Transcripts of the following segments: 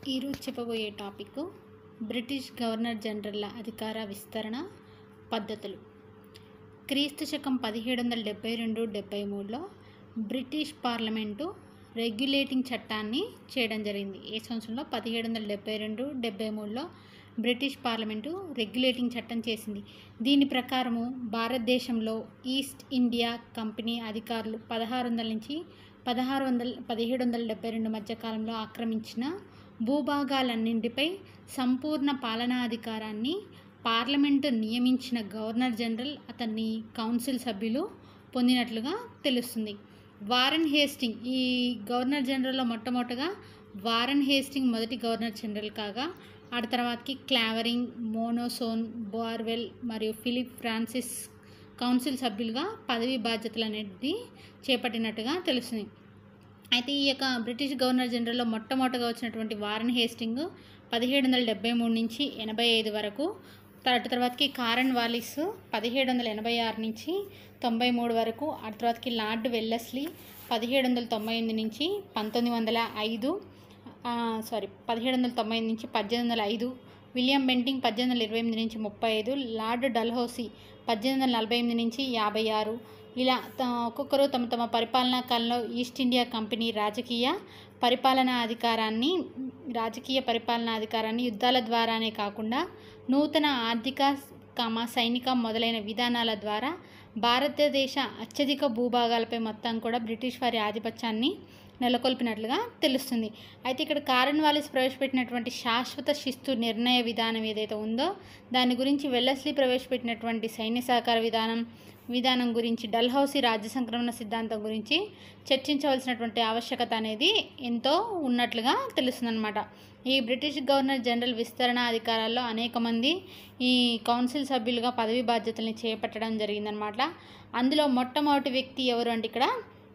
ఈరోజు చెప్పబోయే topic British governor జనరల్ల అధికార విస్తరణ పద్ధతులు క్రీస్తు శకం పదిహేడు వందల డెబ్బై రెండు డెబ్బై మూడులో బ్రిటిష్ పార్లమెంటు రెగ్యులేటింగ్ చట్టాన్ని చేయడం జరిగింది ఏ సంవత్సరంలో పదిహేడు వందల డెబ్బై రెండు డెబ్బై మూడులో బ్రిటిష్ పార్లమెంటు రెగ్యులేటింగ్ చట్టం చేసింది దీని ప్రకారము భారతదేశంలో ఈస్ట్ ఇండియా కంపెనీ అధికారులు పదహారు వందల నుంచి పదహారు వందల పదిహేడు వందల డెబ్బై రెండు మధ్య కాలంలో ఆక్రమించిన భూభాగాలన్నింటిపై సంపూర్ణ పాలనాధికారాన్ని పార్లమెంటు నియమించిన గవర్నర్ జనరల్ అతన్ని కౌన్సిల్ సభ్యులు పొందినట్లుగా తెలుస్తుంది వారన్ హేస్టింగ్ ఈ గవర్నర్ జనరల్లో మొట్టమొదటగా వారన్ హేస్టింగ్ మొదటి గవర్నర్ జనరల్ కాగా ఆ తర్వాతకి క్లావరింగ్ మోనోసోన్ బోర్వెల్ మరియు ఫిలిప్ ఫ్రాన్సిస్ కౌన్సిల్ సభ్యులుగా పదవి బాధ్యతలు అనేది చేపట్టినట్టుగా తెలుస్తుంది అయితే ఈ యొక్క బ్రిటిష్ గవర్నర్ జనరల్లో మొట్టమొదటగా వచ్చినటువంటి వారన్ హేస్టింగ్ పదిహేడు వందల డెబ్బై మూడు నుంచి ఎనభై ఐదు వరకు అటు తర్వాతకి కారన్ వాలిస్ పదిహేడు వందల ఎనభై ఆరు నుంచి తొంభై మూడు వరకు ఆ తర్వాతకి లార్డ్ వెల్లస్లీ పదిహేడు వందల తొంభై ఎనిమిది నుంచి పంతొమ్మిది వందల ఐదు సారీ పదిహేడు వందల తొంభై ఎనిమిది నుంచి పద్దెనిమిది వందల ఐదు విలియం బెంటింగ్ పద్దెనిమిది వందల ఇరవై ఎనిమిది నుంచి ముప్పై ఐదు లార్డ్ డల్హౌసీ పద్దెనిమిది వందల నలభై ఎనిమిది నుంచి యాభై ఆరు ఇలా త- ఒక్కొక్కరు తమ తమ పరిపాలనా కాలంలో ఈస్ట్ ఇండియా కంపెనీ రాజకీయ పరిపాలనా అధికారాన్ని రాజకీయ పరిపాలనా అధికారాన్ని యుద్ధాల ద్వారానే కాకుండా నూతన ఆర్థిక కామ సైనిక మొదలైన విధానాల ద్వారా భారతదేశ అత్యధిక భూభాగాలపై మొత్తం కూడా బ్రిటిష్ వారి ఆధిపత్యాన్ని నెలకొల్పినట్లుగా తెలుస్తుంది అయితే ఇక్కడ కారన్ వాలిస్ ప్రవేశపెట్టినటువంటి శాశ్వత శిస్తు నిర్ణయ విధానం ఏదైతే ఉందో దాని గురించి వెల్లస్లీ ప్రవేశపెట్టినటువంటి సైన్య సహకార విధానం విధానం గురించి డల్హౌసీ రాజ్య సంక్రమణ సిద్ధాంతం గురించి చర్చించవలసినటువంటి ఆవశ్యకత అనేది ఎంతో ఉన్నట్లుగా తెలుస్తుందన్నమాట ఈ బ్రిటిష్ గవర్నర్ జనరల్ విస్తరణ అధికారాల్లో అనేక మంది ఈ కౌన్సిల్ సభ్యులుగా పదవి బాధ్యతల్ని చేపట్టడం జరిగిందనమాట అందులో మొట్టమొదటి వ్యక్తి ఎవరు అంటే ఇక్కడ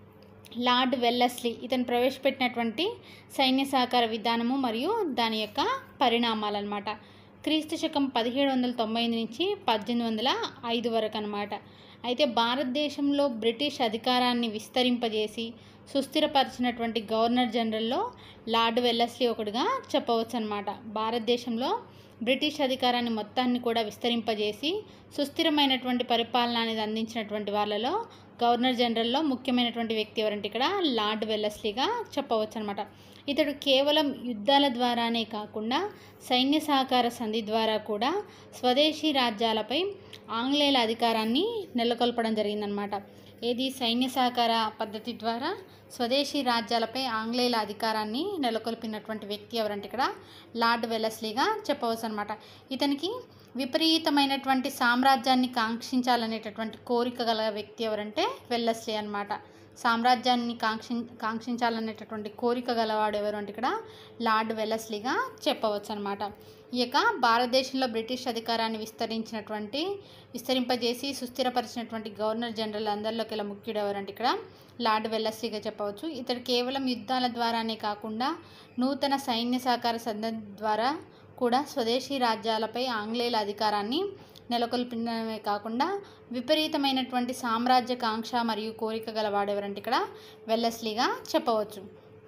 లార్డ్ వెల్లస్లీ ఇతను ప్రవేశపెట్టినటువంటి సైన్య సహకార విధానము మరియు దాని యొక్క పరిణామాలన్నమాట క్రీస్తు శకం పదిహేడు వందల తొంభై ఎనిమిది నుంచి పద్దెనిమిది వందల ఐదు వరకు అనమాట అయితే భారతదేశంలో బ్రిటిష్ అధికారాన్ని విస్తరింపజేసి సుస్థిరపరిచినటువంటి గవర్నర్ జనరల్లో లార్డ్ వెల్లస్లీ ఒకటిగా చెప్పవచ్చు అనమాట భారతదేశంలో బ్రిటిష్ అధికారాన్ని మొత్తాన్ని కూడా విస్తరింపజేసి సుస్థిరమైనటువంటి పరిపాలన అనేది అందించినటువంటి వాళ్ళలో గవర్నర్ జనరల్లో ముఖ్యమైనటువంటి వ్యక్తి ఎవరంటే ఇక్కడ లార్డ్ వెల్లస్లీగా చెప్పవచ్చు అనమాట ఇతడు కేవలం యుద్ధాల ద్వారానే కాకుండా సైన్య సహకార సంధి ద్వారా కూడా స్వదేశీ రాజ్యాలపై ఆంగ్లేయుల అధికారాన్ని నెలకొల్పడం జరిగిందనమాట ఏది సైన్య సహకార పద్ధతి ద్వారా స్వదేశీ రాజ్యాలపై ఆంగ్లేయుల అధికారాన్ని నెలకొల్పినటువంటి వ్యక్తి ఎవరంటే ఇక్కడ లార్డ్ వెల్లస్లీగా చెప్పవచ్చు అనమాట ఇతనికి విపరీతమైనటువంటి సామ్రాజ్యాన్ని కాంక్షించాలనేటటువంటి కోరిక గల వ్యక్తి ఎవరంటే వెల్లస్లీ అనమాట సామ్రాజ్యాన్ని కాంక్షి కాంక్షించాలనేటటువంటి కోరిక గలవాడు ఎవరు అంటే ఇక్కడ లార్డ్ వెల్లస్లీగా చెప్పవచ్చు అనమాట ఈ యొక్క భారతదేశంలో బ్రిటిష్ అధికారాన్ని విస్తరించినటువంటి విస్తరింపజేసి సుస్థిరపరిచినటువంటి గవర్నర్ జనరల్ అందరిలోకి ఇలా ముఖ్యుడు ఎవరంటే ఇక్కడ లార్డ్ వెల్లస్లీగా చెప్పవచ్చు ఇతడు కేవలం యుద్ధాల ద్వారానే కాకుండా నూతన సైన్య సహకార సంధ ద్వారా కూడా స్వదేశీ రాజ్యాలపై ఆంగ్లేయుల అధికారాన్ని నెలకొల్పడమే కాకుండా విపరీతమైనటువంటి సామ్రాజ్య కాంక్ష మరియు కోరిక గలవాడెవరంటే ఇక్కడ వెల్లస్లీగా చెప్పవచ్చు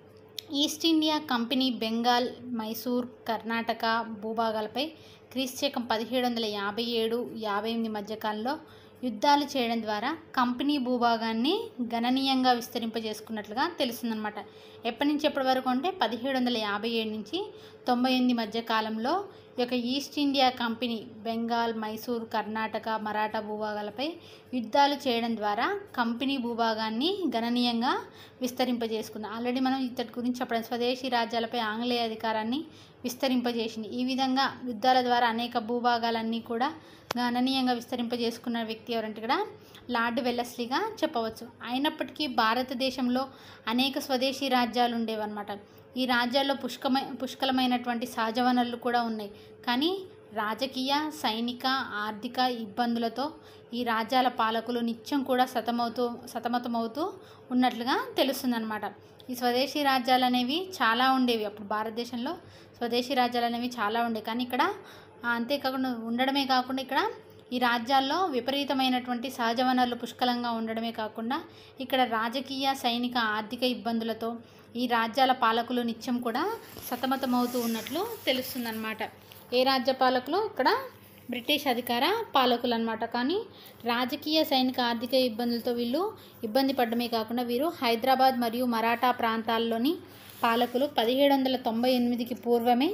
East India company Bengal Mysore Karnataka భూభాగాలపై క్రీస్తకం పదిహేడు వందల యాభై ఏడు యాభై ఎనిమిది మధ్యకాలంలో యుద్ధాలు చేయడం ద్వారా కంపెనీ భూభాగాన్ని గణనీయంగా విస్తరింపజేసుకున్నట్లుగా తెలుస్తుందన్నమాట ఎప్పటి నుంచి ఎప్పటి వరకు అంటే పదిహేడు వందల యాభై ఏడు నుంచి తొంభై ఎనిమిది మధ్య కాలంలో ఈ యొక్క East India company Bengal Mysore Karnataka Maratha భూభాగాలపై యుద్ధాలు చేయడం ద్వారా కంపెనీ భూభాగాన్ని గణనీయంగా విస్తరింపజేసుకుంది ఆల్రెడీ మనం ఇతడి గురించి చెప్పడం స్వదేశీ రాజ్యాలపై ఆంగ్లేయ అధికారాన్ని విస్తరింపజేసింది ఈ విధంగా యుద్ధాల ద్వారా అనేక భూభాగాలన్నీ కూడా గణనీయంగా విస్తరింపజేసుకున్న వ్యక్తి ఎవరంటే ఇక్కడ లార్డ్ వెల్లస్లీగా చెప్పవచ్చు అయినప్పటికీ భారతదేశంలో అనేక స్వదేశీ రాజ్యాలు ఉండేవన్నమాట ఈ రాజ్యాల్లో పుష్కమై పుష్కలమైనటువంటి సహజ వనరులు కూడా ఉన్నాయి కానీ రాజకీయ సైనిక ఆర్థిక ఇబ్బందులతో ఈ రాజ్యాల పాలకులు నిత్యం కూడా సతమవుతూ సతమతమవుతూ ఉన్నట్లుగా తెలుస్తుందన్నమాట ఈ స్వదేశీ రాజ్యాలు అనేవి చాలా ఉండేవి అప్పుడు భారతదేశంలో స్వదేశీ రాజ్యాలు అనేవి చాలా ఉండేవి కానీ ఇక్కడ ఆ, అంతేకాకుండా ఉండడమే కాకుండా ఇక్కడ ఈ రాజ్యాల్లో విపరీతమైనటువంటి సహజ వనరులు పుష్కలంగా ఉండడమే కాకుండా ఇక్కడ రాజకీయ సైనిక ఆర్థిక ఇబ్బందులతో ఈ రాజ్యాల పాలకులు నిత్యం కూడా సతమతమవుతూ ఉన్నట్లు తెలుస్తుందన్నమాట ఏ రాజ్య పాలకులు ఇక్కడ బ్రిటిష్ అధికార పాలకులు అనమాట కానీ రాజకీయ సైనిక ఆర్థిక ఇబ్బందులతో వీళ్ళు ఇబ్బంది పడడమే కాకుండా వీరు హైదరాబాద్ మరియు మరాఠా ప్రాంతాల్లోని పాలకులు పదిహేడు వందల తొంభై ఎనిమిదికి పూర్వమే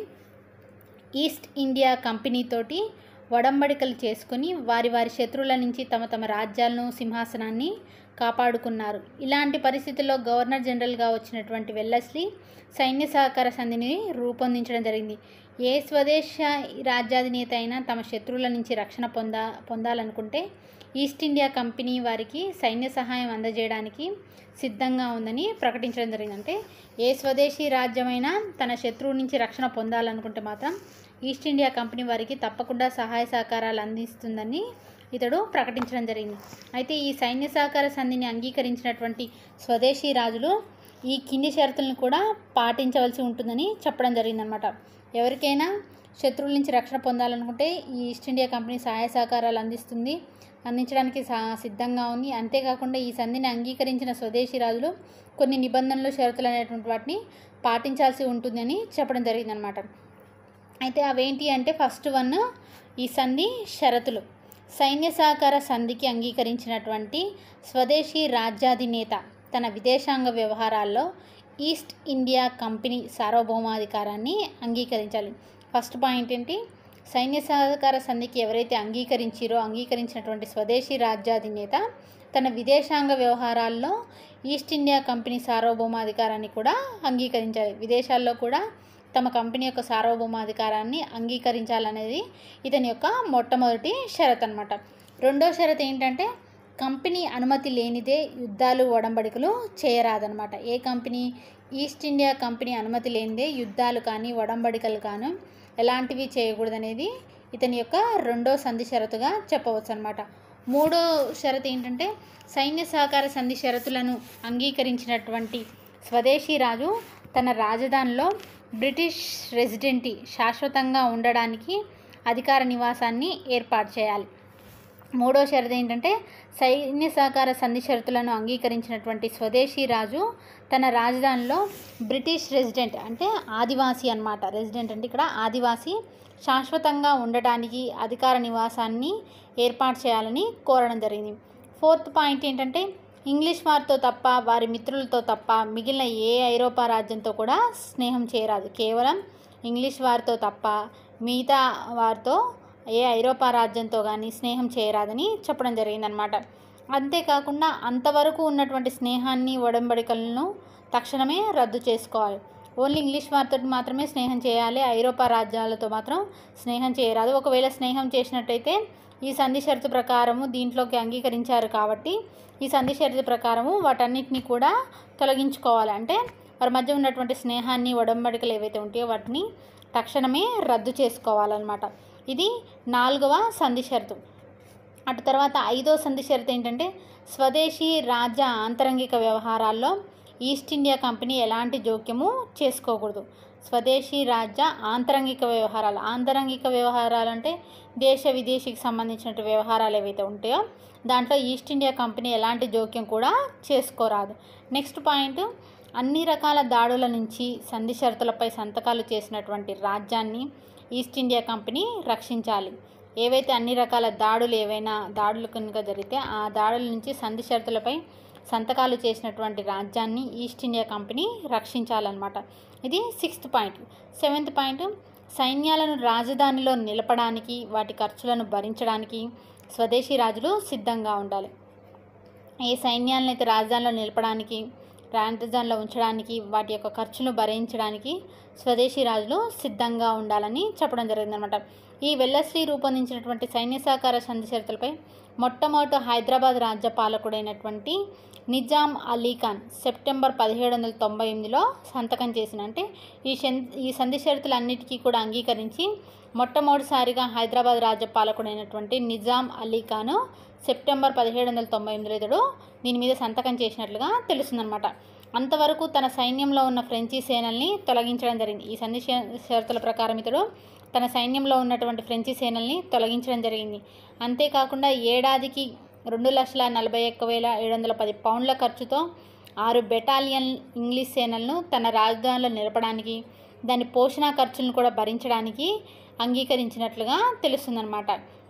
ఈస్ట్ ఇండియా కంపెనీతోటి ఒడంబడికలు చేసుకుని వారి వారి శత్రువుల నుంచి తమ తమ రాజ్యాలను సింహాసనాన్ని కాపాడుకున్నారు ఇలాంటి పరిస్థితుల్లో గవర్నర్ జనరల్గా వచ్చినటువంటి వెల్లస్లీ సైన్య సహకార సంధిని రూపొందించడం జరిగింది ఏ స్వదేశ రాజ్యాధినేత అయినా తమ శత్రువుల నుంచి రక్షణ పొందా పొందాలనుకుంటే ఈస్ట్ ఇండియా కంపెనీ వారికి సైన్య సహాయం అందజేయడానికి సిద్ధంగా ఉందని ప్రకటించడం జరిగింది అంటే ఏ స్వదేశీ రాజ్యమైనా తన శత్రువు నుంచి రక్షణ పొందాలనుకుంటే మాత్రం ఈస్ట్ ఇండియా కంపెనీ వారికి తప్పకుండా సహాయ సహకారాలు అందిస్తుందని ఇతడు ప్రకటించడం జరిగింది అయితే ఈ సైన్య సహకార సంధిని అంగీకరించినటువంటి స్వదేశీ రాజులు ఈ కింది షరతులను కూడా పాటించవలసి ఉంటుందని చెప్పడం జరిగిందనమాట ఎవరికైనా శత్రువుల నుంచి రక్షణ పొందాలనుకుంటే ఈ ఈస్ట్ ఇండియా కంపెనీ సహాయ సహకారాలు అందిస్తుంది అందించడానికి సా- సిద్ధంగా ఉంది అంతేకాకుండా ఈ సంధిని అంగీకరించిన స్వదేశీ రాజులు కొన్ని నిబంధనలు షరతులు అనేటువంటి వాటిని పాటించాల్సి ఉంటుందని చెప్పడం జరిగిందనమాట అయితే అవేంటి అంటే ఫస్ట్ వన్ ఈ సంధి షరతులు సైన్య సహకార సంధికి అంగీకరించినటువంటి స్వదేశీ రాజ్యాధినేత తన విదేశాంగ వ్యవహారాల్లో ఈస్ట్ ఇండియా కంపెనీ సార్వభౌమాధికారాన్ని అంగీకరించాలి ఫస్ట్ పాయింట్ ఏంటి సైన్య సహకార సంధికి ఎవరైతే అంగీకరించిరో అంగీకరించినటువంటి స్వదేశీ రాజ్యాధినేత తన విదేశాంగ వ్యవహారాల్లో ఈస్ట్ ఇండియా కంపెనీ సార్వభౌమాధికారాన్ని కూడా అంగీకరించాలి విదేశాల్లో కూడా తమ కంపెనీ యొక్క సార్వభౌమాధికారాన్ని అంగీకరించాలనేది ఇతని యొక్క మొట్టమొదటి షరత్ అనమాట రెండో షరత్ ఏంటంటే కంపెనీ అనుమతి లేనిదే యుద్ధాలు ఒడంబడికలు చేయరాదనమాట ఏ కంపెనీ ఈస్ట్ ఇండియా కంపెనీ అనుమతి లేనిదే యుద్ధాలు కానీ ఒడంబడికలు కానీ ఎలాంటివి చేయకూడదనేది ఇతని యొక్క రెండో సంధి షరతుగా చెప్పవచ్చు అనమాట మూడో షరతు ఏంటంటే సైన్య సహకార సంధి షరతులను అంగీకరించినటువంటి స్వదేశీ రాజు తన రాజధానిలో బ్రిటిష్ రెసిడెంటీ శాశ్వతంగా ఉండడానికి అధికార నివాసాన్ని ఏర్పాటు చేయాలి మూడో షరతు ఏంటంటే సైన్య సహకార సంధి షరతులను అంగీకరించినటువంటి స్వదేశీ రాజు తన రాజధానిలో బ్రిటిష్ రెసిడెంట్ అంటే ఆదివాసీ అన్నమాట రెసిడెంట్ అంటే ఇక్కడ ఆదివాసీ శాశ్వతంగా ఉండడానికి అధికార నివాసాన్ని ఏర్పాటు చేయాలని కోరడం జరిగింది ఫోర్త్ పాయింట్ ఏంటంటే ఇంగ్లీష్ వారితో తప్ప వారి మిత్రులతో తప్ప మిగిలిన ఏ ఐరోపా రాజ్యంతో కూడా స్నేహం చేయరాదు కేవలం ఇంగ్లీష్ వారితో తప్ప మిగతా వారితో ఏ ఐరోపా రాజ్యంతో కానీ స్నేహం చేయరాదని చెప్పడం జరిగిందనమాట అంతేకాకుండా అంతవరకు ఉన్నటువంటి స్నేహాన్ని ఒడంబడికలను తక్షణమే రద్దు చేసుకోవాలి ఓన్లీ ఇంగ్లీష్ వారితో మాత్రమే స్నేహం చేయాలి ఐరోపా రాజ్యాలతో మాత్రం స్నేహం చేయరాదు ఒకవేళ స్నేహం చేసినట్టయితే ఈ సంధి షరతు ప్రకారము దీంట్లోకి అంగీకరించారు కాబట్టి ఈ సంధి షరతు ప్రకారము వాటన్నిటిని కూడా తొలగించుకోవాలి అంటే వారి మధ్య ఉన్నటువంటి స్నేహాన్ని ఒడంబడికలు ఏవైతే ఉంటాయో వాటిని తక్షణమే రద్దు చేసుకోవాలన్నమాట ఇది నాలుగవ సంధి షరతు అటు తర్వాత ఐదో సంధి షరతు ఏంటంటే స్వదేశీ రాజ్య ఆంతరంగిక వ్యవహారాల్లో ఈస్ట్ ఇండియా కంపెనీ ఎలాంటి జోక్యము చేసుకోకూడదు స్వదేశీ రాజ్య ఆంతరంగిక వ్యవహారాలు ఆంతరంగిక వ్యవహారాలు అంటే దేశ విదేశీకి సంబంధించిన వ్యవహారాలు ఏవైతే ఉంటాయో దాంట్లో ఈస్ట్ ఇండియా కంపెనీ ఎలాంటి జోక్యం కూడా చేసుకోరాదు నెక్స్ట్ పాయింట్ అన్ని రకాల దాడుల నుంచి సంధి షరతులపై సంతకాలు చేసినటువంటి రాజ్యాన్ని ఈస్ట్ ఇండియా కంపెనీ రక్షించాలి ఏవైతే అన్ని రకాల దాడులు ఏవైనా దాడులు కనుక జరిగితే ఆ దాడుల నుంచి సంధి షరతులపై సంతకాలు చేసినటువంటి రాజ్యాన్ని ఈస్ట్ ఇండియా కంపెనీ రక్షించాలన్నమాట ఇది సిక్స్త్ పాయింట్ సెవెంత్ పాయింట్ సైన్యాలను రాజధానిలో నిలపడానికి వాటి ఖర్చులను భరించడానికి స్వదేశీ రాజులు సిద్ధంగా ఉండాలి ఏ సైన్యాలను అయితే రాజధానిలో నిలపడానికి రాజధానిలో ఉంచడానికి వాటి యొక్క ఖర్చును భరించడానికి స్వదేశీ రాజులు సిద్ధంగా ఉండాలని చెప్పడం జరిగిందనమాట ఈ వెల్లశ్రీ రూపొందించినటువంటి సైన్య సహకార సంధి షరతులపై మొట్టమొదట హైదరాబాద్ రాజ్య పాలకుడైనటువంటి నిజాం అలీ ఖాన్ సెప్టెంబర్ పదిహేడు వందల తొంభై ఎనిమిదిలో సంతకం చేసిన అంటే ఈ షన్ ఈ సంధి షరతులన్నిటికీ కూడా అంగీకరించి మొట్టమొదటిసారిగా హైదరాబాద్ రాజ్య పాలకుడైనటువంటి నిజాం అలీ ఖాన్ సెప్టెంబర్ పదిహేడు వందల తొంభై ఎనిమిదిలో ఇతడు దీని మీద సంతకం చేసినట్లుగా తెలుస్తుందన్నమాట అంతవరకు తన సైన్యంలో ఉన్న ఫ్రెంచి సేనల్ని తొలగించడం జరిగింది ఈ సంధి ష- షరతుల ప్రకారం ఇతడు తన సైన్యంలో ఉన్నటువంటి ఫ్రెంచి సేనల్ని తొలగించడం జరిగింది అంతేకాకుండా ఏడాదికి రెండు లక్షల నలభై ఒక్క వేల ఏడు వందల పది పౌండ్ల ఖర్చుతో ఆరు బెటాలియన్ ఇంగ్లీష్ సేనలను తన రాజధానిలో నిలపడానికి దాని పోషణ ఖర్చులను కూడా భరించడానికి అంగీకరించినట్లుగా తెలుస్తుందన్నమాట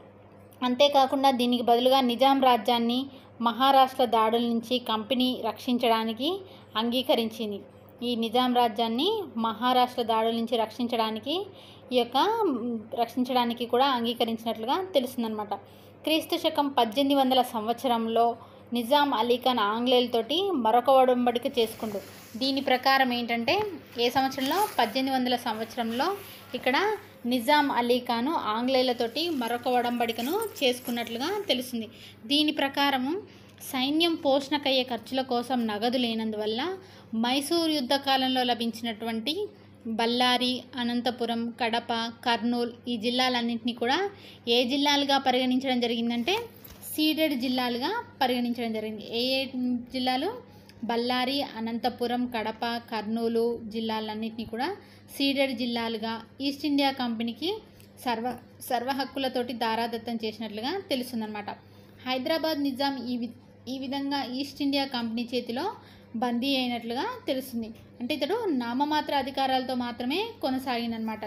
అంతేకాకుండా దీనికి బదులుగా నిజాం రాజ్యాన్ని మహారాష్ట్ర దాడుల నుంచి కంపెనీ రక్షించడానికి అంగీకరించింది ఈ నిజాం రాజ్యాన్ని మహారాష్ట్ర దాడుల నుంచి రక్షించడానికి ఈ యొక్క మ్, రక్షించడానికి కూడా అంగీకరించినట్లుగా తెలుస్తుందన్నమాట క్రీస్తు శకం పద్దెనిమిది వందల సంవత్సరంలో నిజాం అలీఖాన్ ఆంగ్లేయులతోటి మరొక ఒడంబడిక చేసుకుండు దీని ప్రకారం ఏంటంటే ఏ సంవత్సరంలో పద్దెనిమిది వందల సంవత్సరంలో ఇక్కడ నిజాం అలీఖాను ఆంగ్లేయులతోటి మరొక ఒడంబడికను చేసుకున్నట్లుగా తెలుస్తుంది దీని ప్రకారము సైన్యం పోషణకయ్యే ఖర్చుల కోసం నగదు లేనందువల్ల మైసూర్ యుద్ధ కాలంలో లభించినటువంటి బళ్ళారి అనంతపురం కడప కర్నూలు ఈ జిల్లాలన్నింటినీ కూడా ఏ జిల్లాలుగా పరిగణించడం జరిగిందంటే సీడెడ్ జిల్లాలుగా పరిగణించడం జరిగింది ఏ ఏ జిల్లాలు బళ్ళారి అనంతపురం కడప కర్నూలు జిల్లాలన్నింటినీ కూడా సీడెడ్ జిల్లాలుగా ఈస్ట్ ఇండియా కంపెనీకి సర్వ సర్వ హక్కులతోటి దారాదత్తం చేసినట్లుగా తెలుస్తుందన్నమాట హైదరాబాద్ నిజాం ఈ వి ఈ విధంగా ఈస్ట్ ఇండియా కంపెనీ చేతిలో బందీ అయినట్లుగా తెలుస్తుంది అంటే ఇతడు నామమాత్ర అధికారాలతో మాత్రమే కొనసాగిందనమాట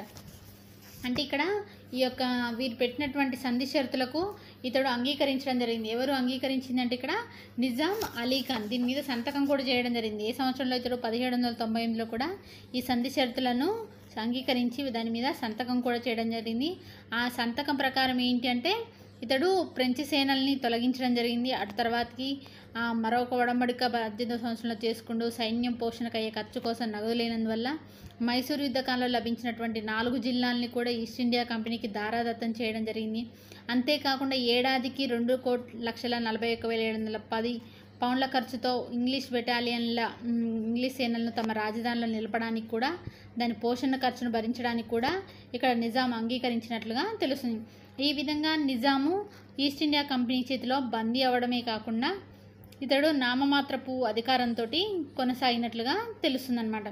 అంటే ఇక్కడ ఈ యొక్క వీరు పెట్టినటువంటి సంధి షరతులకు ఇతడు అంగీకరించడం జరిగింది ఎవరు అంగీకరించిందంటే ఇక్కడ నిజాం అలీ ఖాన్ దీని మీద సంతకం కూడా చేయడం జరిగింది ఏ సంవత్సరంలో ఇతడు పదిహేడు వందల తొంభై ఎనిమిదిలో కూడా ఈ సంధి షరతులను అంగీకరించి దాని మీద సంతకం కూడా చేయడం జరిగింది ఆ సంతకం ప్రకారం ఏంటి అంటే ఇతడు ఫ్రెంచి సేనల్ని తొలగించడం జరిగింది అటు తర్వాతకి ఆ, మరొక ఒడంబడిక పద్దెనిమిదో సంవత్సరంలో చేసుకుంటూ సైన్యం పోషణకు అయ్యే ఖర్చు కోసం నగదు లేనందువల్ల మైసూరు యుద్ధకాలంలో లభించినటువంటి నాలుగు జిల్లాల్ని కూడా ఈస్ట్ ఇండియా కంపెనీకి దారాదత్తం చేయడం జరిగింది అంతేకాకుండా ఏడాదికి రెండు కోట్ లక్షల నలభై ఒక్క వేల ఏడు వందల పది పౌండ్ల ఖర్చుతో ఇంగ్లీష్ బెటాలియన్ల మ్, ఇంగ్లీష్ సేనలను తమ రాజధానిలో నిలపడానికి కూడా దాని పోషణ ఖర్చును భరించడానికి కూడా ఇక్కడ నిజాం అంగీకరించినట్లుగా తెలుస్తుంది ఈ విధంగా నిజాము ఈస్ట్ ఇండియా కంపెనీ చేతిలో బందీ అవ్వడమే కాకుండా ఇతడు నామమాత్రపు అధికారంతో కొనసాగినట్లుగా తెలుస్తుందన్నమాట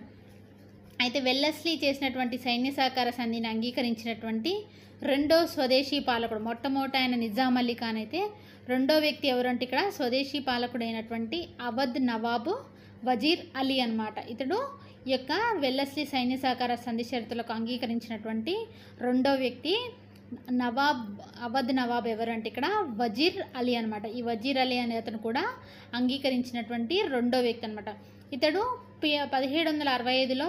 అయితే వెల్లస్లీ చేసినటువంటి సైన్య సహకార సంధిని అంగీకరించినటువంటి రెండో స్వదేశీ పాలకుడు మొట్టమొదట ఆయన నిజాం అలీ ఖాన్ అయితే రెండో వ్యక్తి ఎవరంటే ఇక్కడ స్వదేశీ పాలకుడైనటువంటి అవధ్ నవాబు వజీర్ అలీ అన్నమాట ఇతడు ఈ యొక్క వెల్లస్లీ సైన్య సహకార సంధి షరతులకు అంగీకరించినటువంటి రెండో వ్యక్తి నవాబ్ అవధ్ నవాబ్ ఎవరంటే ఇక్కడ వజీర్ అలీ అనమాట ఈ వజీర్ అలీ అనే అతను కూడా అంగీకరించినటువంటి రెండో వ్యక్తి అనమాట ఇతడు పి- పదిహేడు వందల అరవై ఐదులో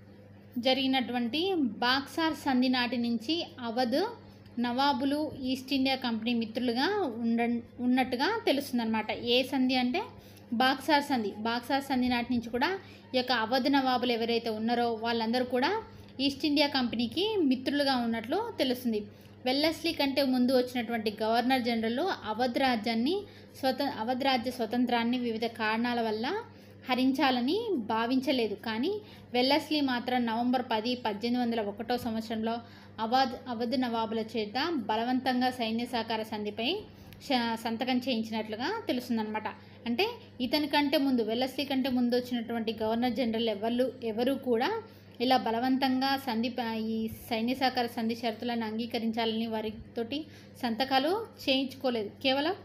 జరిగినటువంటి బాక్సార్ సంధి నాటి నుంచి అవధ్ నవాబులు ఈస్ట్ ఇండియా కంపెనీ మిత్రులుగా ఉండ ఉన్నట్టుగా తెలుస్తుందన్నమాట ఏ సంధి అంటే బాక్సార్ సంధి బాక్సార్ సంధి నాటి నుంచి కూడా ఈ యొక్క అవధ్ నవాబులు ఎవరైతే ఉన్నారో వాళ్ళందరూ కూడా ఈస్ట్ ఇండియా కంపెనీకి మిత్రులుగా ఉన్నట్లు తెలుస్తుంది వెల్లస్లీ కంటే ముందు వచ్చినటువంటి గవర్నర్ జనరల్ అవధ్ రాజ్యాన్ని స్వత అవధ్ రాజ్య స్వతంత్రాన్ని వివిధ కారణాల వల్ల హరించాలని భావించలేదు కానీ వెల్లస్లీ మాత్రం నవంబర్ పది పద్దెనిమిది వందల ఒకటో సంవత్సరంలో అవధ్ అవధ్ నవాబుల చేత బలవంతంగా సైన్య సహకార సంధిపై శ- సంతకం చేయించినట్లుగా తెలుస్తుందన్నమాట అంటే ఇతని కంటే ముందు వెల్లస్లీ కంటే ముందు వచ్చినటువంటి గవర్నర్ జనరల్ ఎవరు ఎవరు కూడా ఇలా బలవంతంగా సంధి ప- ఈ సైన్య సహకార సంధి షరతులను అంగీకరించాలని వారితోటి సంతకాలు చేయించుకోలేదు కేవలం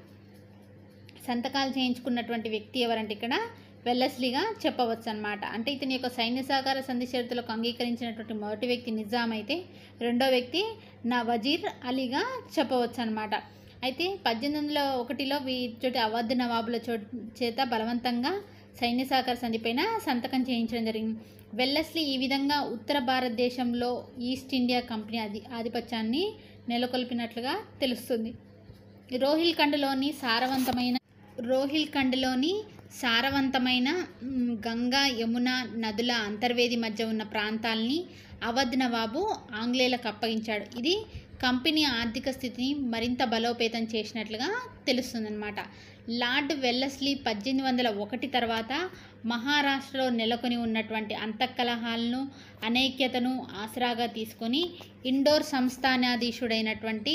సంతకాలు చేయించుకున్నటువంటి వ్యక్తి ఎవరంటే ఇక్కడ వెల్లస్లీగా చెప్పవచ్చు అనమాట అంటే ఇతని యొక్క సైన్య సహకార సంధి షరతులకు అంగీకరించినటువంటి మొదటి వ్యక్తి నిజాం అయితే రెండో వ్యక్తి నా వజీర్ అలీగా చెప్పవచ్చు అనమాట అయితే పద్దెనిమిది వందల ఒకటిలో వీటి అవధ్ నవాబుల చో చేత బలవంతంగా సైన్య సహకార సంధిపైన సంతకం చేయించడం జరిగింది వెల్లస్లీ ఈ విధంగా ఉత్తర భారతదేశంలో ఈస్ట్ ఇండియా కంపెనీ ఆధి ఆధిపత్యాన్ని నెలకొల్పినట్లుగా తెలుస్తుంది రోహిల్ఖండ్లోని సారవంతమైన రోహిల్ఖండ్లోని సారవంతమైన మ్, గంగా యమున నదుల అంతర్వేది మధ్య ఉన్న ప్రాంతాల్ని అవధ్ నవాబు ఆంగ్లేయులకు అప్పగించాడు ఇది కంపెనీ ఆర్థిక స్థితిని మరింత బలోపేతం చేసినట్లుగా తెలుస్తుందన్నమాట లార్డ్ వెల్లస్లీ పద్దెనిమిది వందల ఒకటి తర్వాత మహారాష్ట్రలో నెలకొని ఉన్నటువంటి అంతఃకలహాలను అనైక్యతను ఆసరాగా తీసుకొని ఇండోర్ సంస్థానాధీశుడైనటువంటి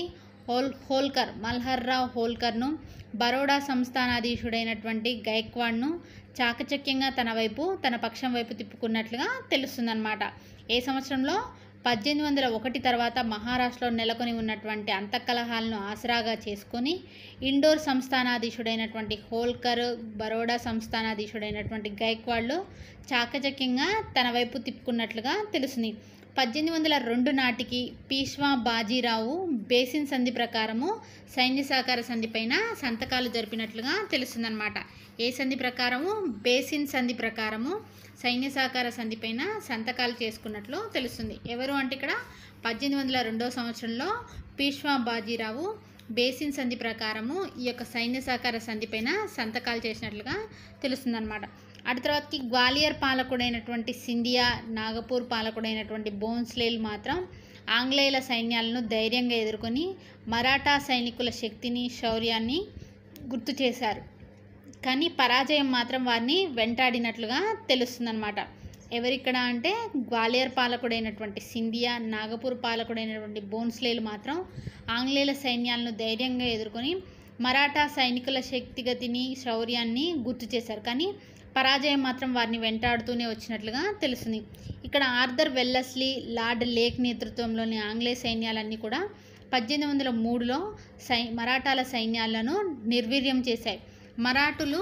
హోల్ హోల్కర్ మల్హర్రావు హోల్కర్ను బరోడా సంస్థానాధీశుడైనటువంటి గైక్వాడ్ను చాకచక్యంగా తన వైపు తన పక్షం వైపు తిప్పుకున్నట్లుగా తెలుస్తుందన్నమాట ఏ సంవత్సరంలో పద్దెనిమిది వందల ఒకటి తర్వాత మహారాష్ట్రలో నెలకొని ఉన్నటువంటి అంతఃకలహాలను ఆసరాగా చేసుకొని ఇండోర్ సంస్థానాధీశుడైనటువంటి హోల్కర్ బరోడా సంస్థానాధీశుడైనటువంటి గైక్వాడ్లు చాకచక్యంగా తన వైపు తిప్పుకున్నట్లుగా తెలుస్తుంది పద్దెనిమిది వందల రెండు నాటికి పీష్వా బాజీరావు బేసిన్ సంధి ప్రకారము సైన్య సహకార సంధి పైన సంతకాలు జరిపినట్లుగా తెలుస్తుందన్నమాట ఏ సంధి ప్రకారము బేసిన్ సంధి ప్రకారము సైన్య సహకార సంధి పైన సంతకాలు చేసుకున్నట్లు తెలుస్తుంది ఎవరు అంటే ఇక్కడ పద్దెనిమిది వందల రెండో సంవత్సరంలో పీష్వా బాజీరావు బేసిన్ సంధి ప్రకారము ఈ యొక్క సైన్య సహకార సంధి పైన సంతకాలు చేసినట్లుగా తెలుస్తుందన్నమాట అటు తర్వాతకి గ్వాలియర్ పాలకుడైనటువంటి సింధియా నాగపూర్ పాలకుడైనటువంటి బోన్స్లేల్ మాత్రం ఆంగ్లేయుల సైన్యాలను ధైర్యంగా ఎదుర్కొని మరాఠా సైనికుల శక్తిని శౌర్యాన్ని గుర్తు చేశారు కానీ పరాజయం మాత్రం వారిని వెంటాడినట్లుగా తెలుస్తుందన్నమాట ఎవరిక్కడ అంటే గ్వాలియర్ పాలకుడైనటువంటి సింధియా నాగపూర్ పాలకుడైనటువంటి బోన్స్లేలు మాత్రం ఆంగ్లేయుల సైన్యాలను ధైర్యంగా ఎదుర్కొని మరాఠా సైనికుల శక్తిగతిని శౌర్యాన్ని గుర్తు చేశారు కానీ పరాజయం మాత్రం వారిని వెంటాడుతూనే వచ్చినట్లుగా తెలుస్తుంది ఇక్కడ ఆర్థర్ వెల్లస్లీ లార్డ్ లేక్ నేతృత్వంలోని ఆంగ్లేయ సైన్యాలన్నీ కూడా పద్దెనిమిది వందల మూడులో సై మరాఠాల సైన్యాలను నిర్వీర్యం చేశాయి మరాఠులు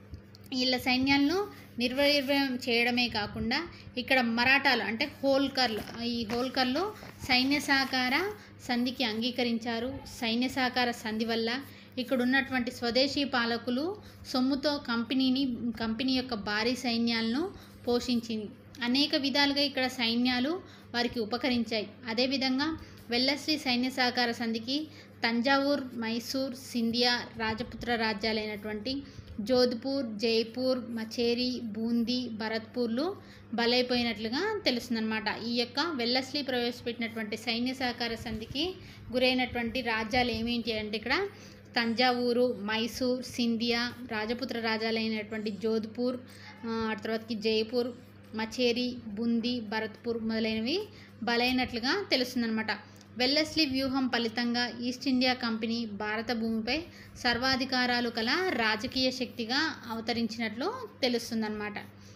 వీళ్ళ సైన్యాలను నిర్వీర్యం చేయడమే కాకుండా ఇక్కడ మరాఠాలు అంటే హోల్కర్లు ఈ హోల్కర్లు సైన్య సహకార సంధికి అంగీకరించారు సైన్య సహకార సంధి వల్ల ఇక్కడ ఉన్నటువంటి స్వదేశీ పాలకులు సొమ్ముతో కంపెనీని కంపెనీ యొక్క భారీ సైన్యాలను పోషించింది అనేక విధాలుగా ఇక్కడ సైన్యాలు వారికి ఉపకరించాయి అదేవిధంగా వెల్లశ్రీ సైన్య సహకార సంధికి తంజావూర్ మైసూర్ సింధియా రాజపుత్ర రాజ్యాలైనటువంటి జోధ్పూర్ జైపూర్ మచేరి బూందీ భరత్పూర్లు బలైపోయినట్లుగా తెలుస్తుందన్నమాట ఈ యొక్క వెల్లస్లీ ప్రవేశపెట్టినటువంటి సైన్య సహకార సంధికి గురైనటువంటి రాజ్యాలు ఏమేంటి అంటే ఇక్కడ తంజావూరు మైసూర్ సింధియా రాజపుత్ర రాజాలైనటువంటి జోధ్పూర్ ఆ తర్వాతకి జైపూర్ మచేరి బుందీ భరత్పూర్ మొదలైనవి బలైనట్లుగా తెలుస్తుందన్నమాట వెల్లస్లీ వ్యూహం ఫలితంగా ఈస్ట్ ఇండియా కంపెనీ భారత భూమిపై సర్వాధికారాలు కల రాజకీయ శక్తిగా అవతరించినట్లు తెలుస్తుందన్నమాట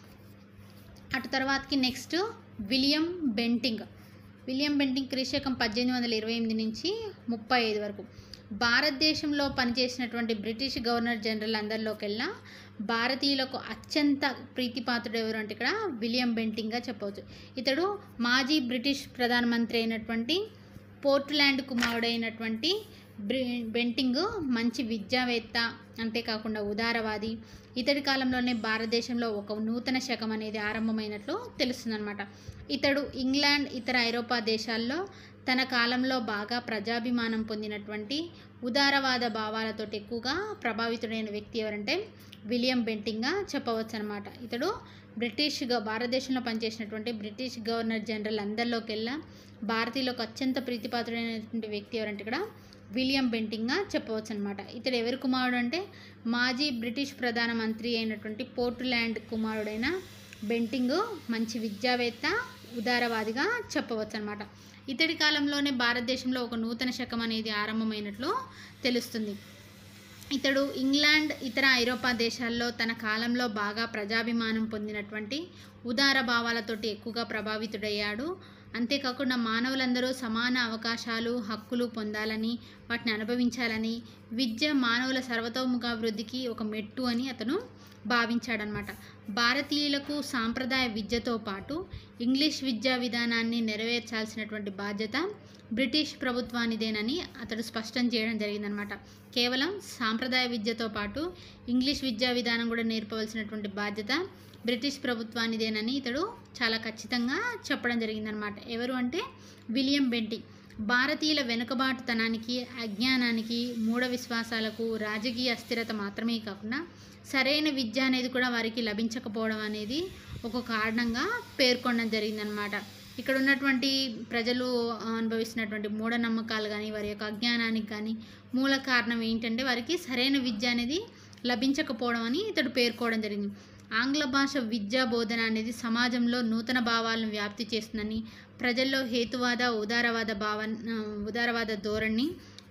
అటు తర్వాతకి next William Bentinck William Bentinck క్రీశకం పద్దెనిమిది వందల ఇరవై ఎనిమిది నుంచి ముప్పై ఐదు వరకు భారతదేశంలో పనిచేసినటువంటి బ్రిటిష్ గవర్నర్ జనరల్ అందరిలోకెల్లా భారతీయులకు అత్యంత ప్రీతిపాత్రుడు ఎవరు అంటే ఇక్కడ విలియం బెంటింగ్గా చెప్పవచ్చు ఇతడు మాజీ బ్రిటిష్ ప్రధానమంత్రి అయినటువంటి పోర్ట్లాండ్ కుమారుడైనటువంటి బ్రి- బెంటింగ్ మంచి విద్యావేత్త అంతేకాకుండా ఉదారవాది ఇతడి కాలంలోనే భారతదేశంలో ఒక నూతన శకం అనేది ఆరంభమైనట్లు తెలుస్తుందన్నమాట ఇతడు ఇంగ్లాండ్ ఇతర ఐరోపా దేశాల్లో తన కాలంలో బాగా ప్రజాభిమానం పొందినటువంటి ఉదారవాద భావాలతో ఎక్కువగా ప్రభావితుడైన వ్యక్తి ఎవరంటే విలియం బెంటింగ్గా చెప్పవచ్చు అనమాట ఇతడు బ్రిటిష్ గ- భారతదేశంలో పనిచేసినటువంటి బ్రిటిష్ గవర్నర్ జనరల్ అందరిలోకెల్లా భారతీయులకు అత్యంత ప్రీతిపాత్రుడైనటువంటి వ్యక్తి ఎవరంటే ఇక్కడ విలియం బెంటింగ్గా చెప్పవచ్చు అనమాట ఇతడు ఎవరి కుమారుడు అంటే మాజీ బ్రిటిష్ ప్రధానమంత్రి అయినటువంటి పోర్టుల్యాండ్ కుమారుడైన బెంటింగ్ మంచి విద్యావేత్త ఉదారవాదిగా చెప్పవచ్చు అనమాట ఇతడి కాలంలోనే భారతదేశంలో ఒక నూతన శకం అనేది ఆరంభమైనట్లు తెలుస్తుంది ఇతడు ఇంగ్లాండ్ ఇతర ఐరోపా దేశాల్లో తన కాలంలో బాగా ప్రజాభిమానం పొందినటువంటి ఉదార భావాలతోటి ఎక్కువగా ప్రభావితుడయ్యాడు అంతేకాకుండా మానవులందరూ సమాన అవకాశాలు హక్కులు పొందాలని వాటిని అనుభవించాలని విద్య మానవుల సర్వతోముఖాభివృద్ధికి ఒక మెట్టు అని అతను భావించాడనమాట భారతీయులకు సాంప్రదాయ విద్యతో పాటు ఇంగ్లీష్ విద్యా విధానాన్ని నెరవేర్చాల్సినటువంటి బాధ్యత బ్రిటిష్ ప్రభుత్వానిదేనని అతడు స్పష్టం చేయడం జరిగిందనమాట కేవలం సాంప్రదాయ విద్యతో పాటు ఇంగ్లీష్ విద్యా విధానం కూడా నేర్పవలసినటువంటి బాధ్యత బ్రిటిష్ ప్రభుత్వానిదేనని ఇతడు చాలా ఖచ్చితంగా చెప్పడం జరిగిందనమాట ఎవరు అంటే విలియం బెంటి భారతీయుల వెనుకబాటుతనానికి అజ్ఞానానికి మూఢ విశ్వాసాలకు రాజకీయ అస్థిరత మాత్రమే కాకుండా సరైన విద్య అనేది కూడా వారికి లభించకపోవడం అనేది ఒక కారణంగా పేర్కొనడం జరిగిందనమాట ఇక్కడ ఉన్నటువంటి ప్రజలు అనుభవిస్తున్నటువంటి మూఢనమ్మకాలు కానీ వారి యొక్క అజ్ఞానానికి కానీ మూల కారణం ఏంటంటే వారికి సరైన విద్య అనేది లభించకపోవడం అని ఇతడు పేర్కోవడం జరిగింది ఆంగ్ల భాష విద్యా బోధన అనేది సమాజంలో నూతన భావాలను వ్యాప్తి చేస్తుందని ప్రజల్లో హేతువాద ఉదారవాద భావ ఉదారవాద ధోరణి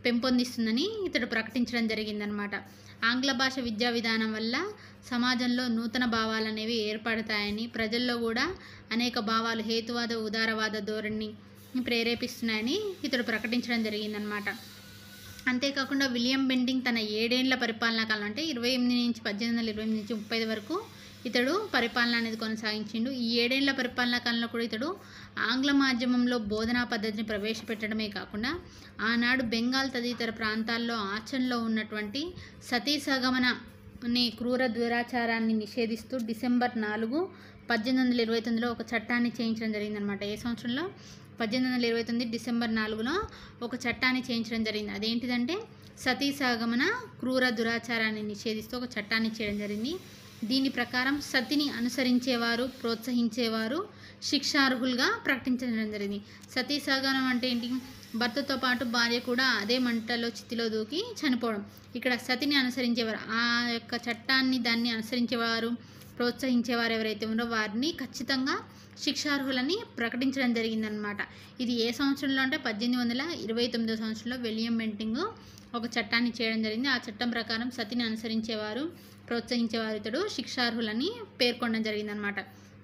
పెంపొందిస్తుందని ఇతడు ప్రకటించడం జరిగిందనమాట ఆంగ్ల భాష విద్యా విధానం వల్ల సమాజంలో నూతన భావాలు అనేవి ఏర్పడతాయని ప్రజల్లో కూడా అనేక భావాలు హేతువాద ఉదారవాద ధోరణి ప్రేరేపిస్తున్నాయని ఇతడు ప్రకటించడం జరిగిందనమాట అంతేకాకుండా విలియం బెండింగ్ తన ఏడేండ్ల పరిపాలనా కాలం అంటే ఇరవై ఎనిమిది నుంచి పద్దెనిమిది వందల ఇరవై ఎనిమిది నుంచి ముప్పై వరకు ఇతడు పరిపాలన అనేది కొనసాగించిండు ఈ ఏడేండ్ల పరిపాలనా కాలంలో కూడా ఇతడు ఆంగ్ల మాధ్యమంలో బోధనా పద్ధతిని ప్రవేశపెట్టడమే కాకుండా ఆనాడు బెంగాల్ తదితర ప్రాంతాల్లో ఆచరణలో ఉన్నటువంటి సతీ సగమన అనే క్రూర దురాచారాన్ని నిషేధిస్తూ డిసెంబర్ నాలుగు పద్దెనిమిది వందల ఇరవై తొమ్మిదిలో ఒక చట్టాన్ని చేయించడం జరిగిందనమాట ఏ సంవత్సరంలో పద్దెనిమిది వందల ఇరవై తొమ్మిది డిసెంబర్ నాలుగులో ఒక చట్టాన్ని చేయించడం జరిగింది అదేంటిదంటే సతీ సాగమన క్రూర దురాచారాన్ని నిషేధిస్తూ ఒక చట్టాన్ని చేయడం జరిగింది దీని ప్రకారం సతిని అనుసరించేవారు ప్రోత్సహించేవారు శిక్షార్హులుగా ప్రకటించడం జరిగింది సతీ సహగమనం అంటే ఏంటి భర్తతో పాటు భార్య కూడా అదే మంటలో చితిలో దూకి చనిపోవడం ఇక్కడ సతిని అనుసరించేవారు ఆ యొక్క చట్టాన్ని దాన్ని అనుసరించేవారు ప్రోత్సహించేవారు ఎవరైతే ఉన్నారో వారిని ఖచ్చితంగా శిక్షార్హులని ప్రకటించడం జరిగిందనమాట ఇది ఏ సంవత్సరంలో అంటే పద్దెనిమిది వందల ఇరవై తొమ్మిదో సంవత్సరంలో విలియం బెంటింగ్ ఒక చట్టాన్ని చేయడం జరిగింది ఆ చట్టం ప్రకారం సతిని అనుసరించేవారు ప్రోత్సహించేవారు ఇతడు శిక్షార్హులని పేర్కొనడం జరిగిందనమాట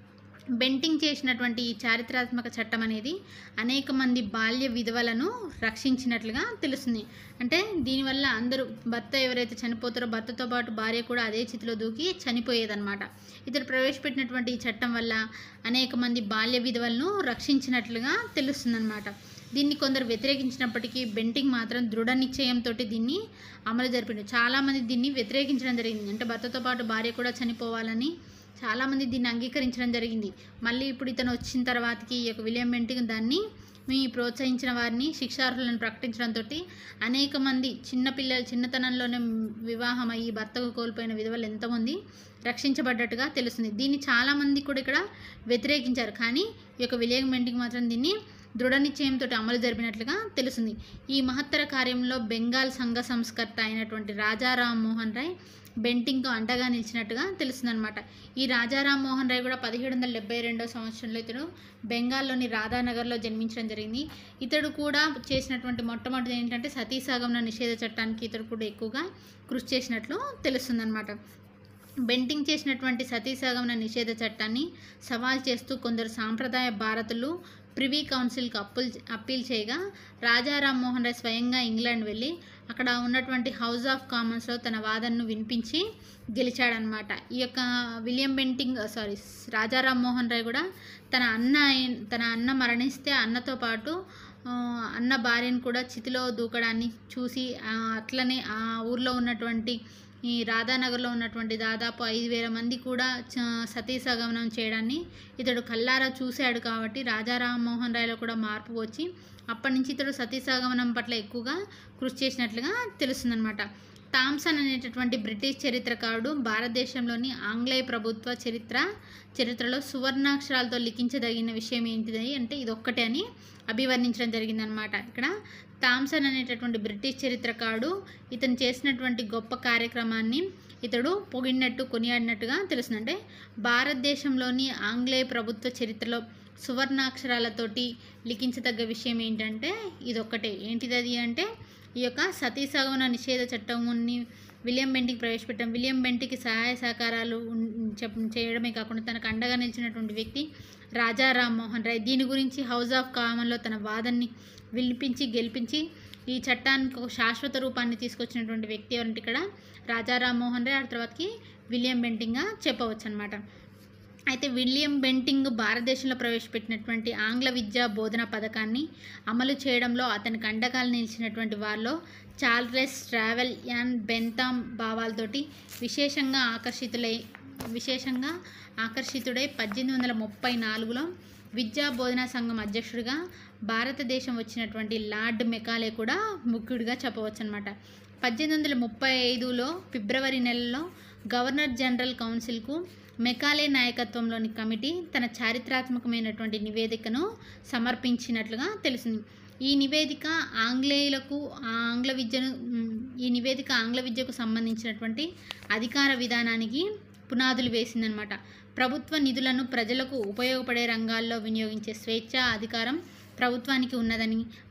బెంటింగ్ చేసినటువంటి ఈ చారిత్రాత్మక చట్టం అనేది అనేక మంది బాల్య విధవలను రక్షించినట్లుగా తెలుస్తుంది అంటే దీనివల్ల అందరూ భర్త ఎవరైతే చనిపోతారో భర్తతో పాటు భార్య కూడా అదే చితిలో దూకి చనిపోయేదన్నమాట ఇతడు ప్రవేశపెట్టినటువంటి ఈ చట్టం వల్ల అనేక మంది బాల్య విధవలను రక్షించినట్లుగా తెలుస్తుందన్నమాట దీన్ని కొందరు వ్యతిరేకించినప్పటికీ బెంటింగ్ మాత్రం దృఢ నిశ్చయంతో దీన్ని అమలు జరిపిండు చాలామంది దీన్ని వ్యతిరేకించడం జరిగింది అంటే భర్తతో పాటు భార్య కూడా చనిపోవాలని చాలామంది దీన్ని అంగీకరించడం జరిగింది మళ్ళీ ఇప్పుడు ఇతను వచ్చిన తర్వాతకి ఈ యొక్క విలియం బెంటింగ్ దాన్ని మీ ప్రోత్సహించిన వారిని శిక్షార్హులను ప్రకటించడంతో అనేక మంది చిన్నపిల్లలు చిన్నతనంలోనే వివాహం అయ్యి భర్తకు కోల్పోయిన విధవలు ఎంతమంది రక్షించబడ్డట్టుగా తెలుస్తుంది దీన్ని చాలామంది కూడా ఇక్కడ వ్యతిరేకించారు కానీ ఈ యొక్క విలియం బెంటింగ్ మాత్రం దీన్ని దృఢ నిశ్చయంతో అమలు జరిపినట్లుగా తెలుస్తుంది ఈ మహత్తర కార్యంలో బెంగాల్ సంఘ సంస్కర్త అయినటువంటి రాజా రామ్మోహన్ రాయ్ బెంటింగ్కు అండగా నిలిచినట్టుగా తెలుస్తుందన్నమాట ఈ రాజా రామ్మోహన్ రాయ్ కూడా పదిహేడు వందల డెబ్బై రెండో సంవత్సరంలో ఇతడు బెంగాల్లోని రాధానగర్లో జన్మించడం జరిగింది ఇతడు కూడా చేసినటువంటి మొట్టమొదటి ఏంటంటే సతీసాగమన నిషేధ చట్టానికి ఇతడు కూడా ఎక్కువగా కృషి చేసినట్లు తెలుస్తుందన్నమాట బెంటింగ్ చేసినటువంటి సతీసాగమన నిషేధ చట్టాన్ని సవాల్ చేస్తూ కొందరు సాంప్రదాయ భారతులు ప్రివీ కౌన్సిల్కి అప్పుల్ అప్పీల్ చేయగా రాజా రామ్మోహన్ రాయ్ స్వయంగా ఇంగ్లాండ్ వెళ్ళి అక్కడ ఉన్నటువంటి హౌస్ ఆఫ్ కామన్స్లో తన వాదనను వినిపించి గెలిచాడనమాట ఈ యొక్క William Bentinck sorry Raja Rammohan Roy కూడా తన అన్న అయిన- తన అన్న మరణిస్తే అన్నతో పాటు ఆ, అన్న భార్యను కూడా చితిలో దూకడాన్ని చూసి ఆ, అట్లనే ఆ ఊర్లో ఉన్నటువంటి ఈ రాధానగర్లో ఉన్నటువంటి దాదాపు ఐదు వేల మంది కూడా చ- సతీ సగమనం చేయడాన్ని ఇతడు కల్లారా చూశాడు కాబట్టి రాజా రామ్మోహన్ రాయ్లో కూడా మార్పు వచ్చి అప్పటి నుంచి ఇతడు సతీ సగమనం పట్ల ఎక్కువగా కృషి చేసినట్లుగా తెలుస్తుందన్నమాట థామ్సన్ అనేటటువంటి బ్రిటిష్ చరిత్రకారుడు భారతదేశంలోని ఆంగ్లేయ ప్రభుత్వ చరిత్ర చరిత్రలో సువర్ణాక్షరాలతో లిఖించదగిన విషయం ఏంటిది అంటే ఇది ఒక్కటే అని అభివర్ణించడం జరిగిందనమాట ఇక్కడ థామ్సన్ అనేటటువంటి బ్రిటిష్ చరిత్రకారుడు ఇతను చేసినటువంటి గొప్ప కార్యక్రమాన్ని ఇతడు పొగిడినట్టు కొనియాడినట్టుగా తెలుస్తుంది అంటే భారతదేశంలోని ఆంగ్లేయ ప్రభుత్వ చరిత్రలో సువర్ణాక్షరాలతోటి లిఖించదగ్గ విషయం ఏంటంటే ఇదొక్కటే ఏంటిది అది అంటే ఈ యొక్క సతీ సగమన నిషేధ చట్టంని విలియం బెంటికి ప్రవేశపెట్టాం విలియం బెంటికి సహాయ సహకారాలు ఉన్- చెప్ చేయడమే కాకుండా తనకు అండగా నిలిచినటువంటి వ్యక్తి రాజా రామ్మోహన్ రాయ్ దీని గురించి హౌస్ ఆఫ్ కామన్లో తన వాదనని వినిపించి గెలిపించి ఈ చట్టానికి ఒక శాశ్వత రూపాన్ని తీసుకొచ్చినటువంటి వ్యక్తి ఎవరంటే ఇక్కడ రాజా రామ్మోహన్ రాయ్ ఆ తర్వాతకి విలియం బెంటింగ్గా చెప్పవచ్చు అనమాట అయితే విలియం బెంటింగ్ భారతదేశంలో ప్రవేశపెట్టినటువంటి ఆంగ్ల విద్యా బోధన పథకాన్ని అమలు చేయడంలో అతనికి అండగాలు నిలిచినటువంటి వారిలో చార్లెస్ ట్రావెల్ అండ్ బెంతామ్ భావాలతోటి విశేషంగా ఆకర్షితులై విశేషంగా ఆకర్షితుడై పద్దెనిమిది వందల ముప్పై నాలుగులో విద్యా బోధనా సంఘం అధ్యక్షుడిగా భారతదేశం వచ్చినటువంటి లార్డ్ మెకాలే కూడా ముఖ్యుడిగా చెప్పవచ్చు అనమాట పద్దెనిమిది వందల ముప్పై ఐదులో ఫిబ్రవరి నెలలో గవర్నర్ జనరల్ కౌన్సిల్కు మెకాలే నాయకత్వంలోని కమిటీ తన చారిత్రాత్మకమైనటువంటి నివేదికను సమర్పించినట్లుగా తెలిసింది ఈ నివేదిక ఆంగ్లేయులకు ఆంగ్ల విద్యను మ్, ఈ నివేదిక ఆంగ్ల విద్యకు సంబంధించినటువంటి అధికార విధానానికి పునాదులు వేసిందనమాట ప్రభుత్వ నిధులను ప్రజలకు ఉపయోగపడే రంగాల్లో వినియోగించే స్వేచ్ఛ అధికారం ప్రభుత్వానికి ఉన్నదని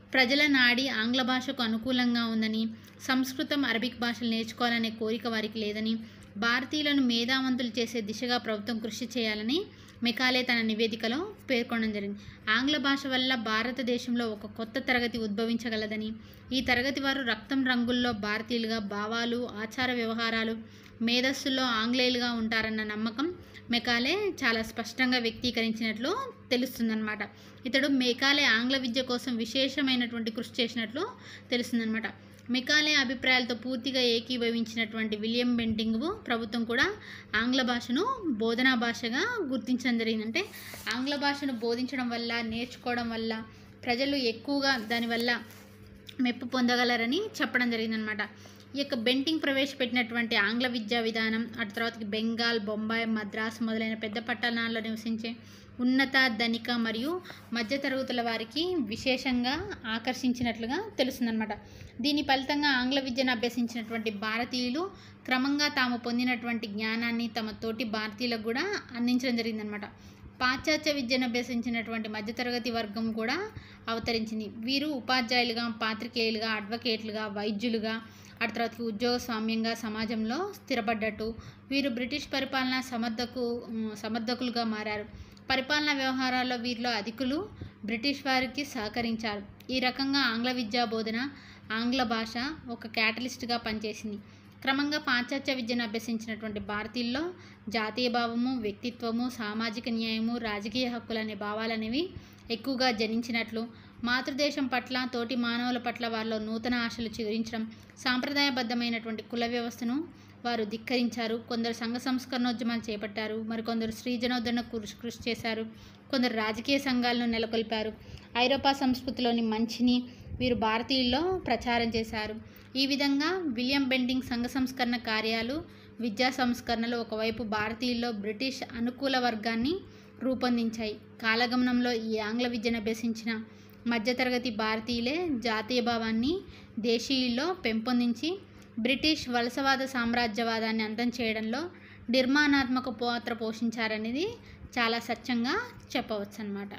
ప్రజల నాడి ఆంగ్ల భాషకు అనుకూలంగా ఉందని సంస్కృతం అరబిక్ భాషలు నేర్చుకోవాలనే కోరిక వారికి లేదని భారతీయులను మేధావంతులు చేసే దిశగా ప్రభుత్వం కృషి చేయాలని మెకాలే తన నివేదికలో పేర్కొనడం జరిగింది ఆంగ్ల భాష వల్ల భారతదేశంలో ఒక కొత్త తరగతి ఉద్భవించగలదని ఈ తరగతి వారు రక్తం రంగుల్లో భారతీయులుగా భావాలు ఆచార వ్యవహారాలు మేధస్సుల్లో ఆంగ్లేయులుగా ఉంటారన్న నమ్మకం మెకాలే చాలా స్పష్టంగా వ్యక్తీకరించినట్లు తెలుస్తుందన్నమాట ఇతడు మెకాలే ఆంగ్ల విద్య కోసం విశేషమైనటువంటి కృషి చేసినట్లు తెలుస్తుందన్నమాట మెకాలే అభిప్రాయాలతో పూర్తిగా ఏకీభవించినటువంటి విలియం బెంటింగ్ ప్రభుత్వం కూడా ఆంగ్ల భాషను బోధనా భాషగా గుర్తించడం జరిగింది అంటే ఆంగ్ల భాషను బోధించడం వల్ల నేర్చుకోవడం వల్ల ప్రజలు ఎక్కువగా దానివల్ల మెప్పు పొందగలరని చెప్పడం జరిగిందనమాట ఈ యొక్క బెంటింగ్ ప్రవేశపెట్టినటువంటి ఆంగ్ల విద్యా విధానం అటు తర్వాత బెంగాల్ బొంబాయి మద్రాసు మొదలైన పెద్ద పట్టణాల్లో నివసించే ఉన్నత ధనిక మరియు మధ్యతరగతుల వారికి విశేషంగా ఆకర్షించినట్లుగా తెలుస్తుందన్నమాట దీని ఫలితంగా ఆంగ్ల విద్యను అభ్యసించినటువంటి భారతీయులు క్రమంగా తాము పొందినటువంటి జ్ఞానాన్ని తమ తోటి భారతీయులకు కూడా అందించడం జరిగిందనమాట పాశ్చాత్య విద్యను అభ్యసించినటువంటి మధ్యతరగతి వర్గం కూడా అవతరించింది వీరు ఉపాధ్యాయులుగా పాత్రికేయులుగా అడ్వకేట్లుగా వైద్యులుగా అటు తర్వాత ఉద్యోగ స్వామ్యంగా సమాజంలో స్థిరపడ్డట్టు వీరు బ్రిటిష్ పరిపాలన సమర్థకు ఉమ్, సమర్థకులుగా మారారు పరిపాలనా వ్యవహారాల్లో వీరిలో అధికులు బ్రిటిష్ వారికి సహకరించారు ఈ రకంగా ఆంగ్ల విద్యా బోధన ఆంగ్ల భాష ఒక క్యాటలిస్ట్గా పనిచేసింది క్రమంగా పాశ్చాత్య విద్యను అభ్యసించినటువంటి భారతీయుల్లో జాతీయ భావము వ్యక్తిత్వము సామాజిక న్యాయము రాజకీయ హక్కులు అనే భావాలు అనేవి ఎక్కువగా జనించినట్లు మాతృదేశం పట్ల తోటి మానవుల పట్ల వారిలో నూతన ఆశలు చిగురించడం సాంప్రదాయబద్ధమైనటువంటి కుల వ్యవస్థను వారు ధిక్కరించారు కొందరు సంఘ సంస్కరణోద్యమాలు చేపట్టారు మరికొందరు స్త్రీ జనోద్ధరణ కృషి కృషి చేశారు కొందరు రాజకీయ సంఘాలను నెలకొల్పారు ఐరోపా సంస్కృతిలోని మంచిని వీరు భారతీయుల్లో ప్రచారం చేశారు ఈ విధంగా విలియం బెండింగ్ సంఘ సంస్కరణ కార్యాలు విద్యా సంస్కరణలు ఒకవైపు భారతీయుల్లో బ్రిటిష్ అనుకూల వర్గాన్ని రూపొందించాయి కాలగమనంలో ఈ ఆంగ్ల విద్యను అభ్యసించిన మధ్యతరగతి భారతీయులే జాతీయ భావాన్ని దేశీయుల్లో పెంపొందించి బ్రిటిష్ వలసవాద సామ్రాజ్యవాదాన్ని అంతం చేయడంలో నిర్మాణాత్మక పాత్ర పోషించారనేది చాలా సత్యంగా చెప్పవచ్చు అనమాట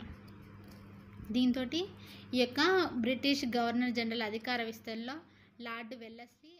దీంతో ఈ యొక్క బ్రిటిష్ గవర్నర్ జనరల్ అధికార విస్తరణలో లార్డ్ వెల్లస్లీ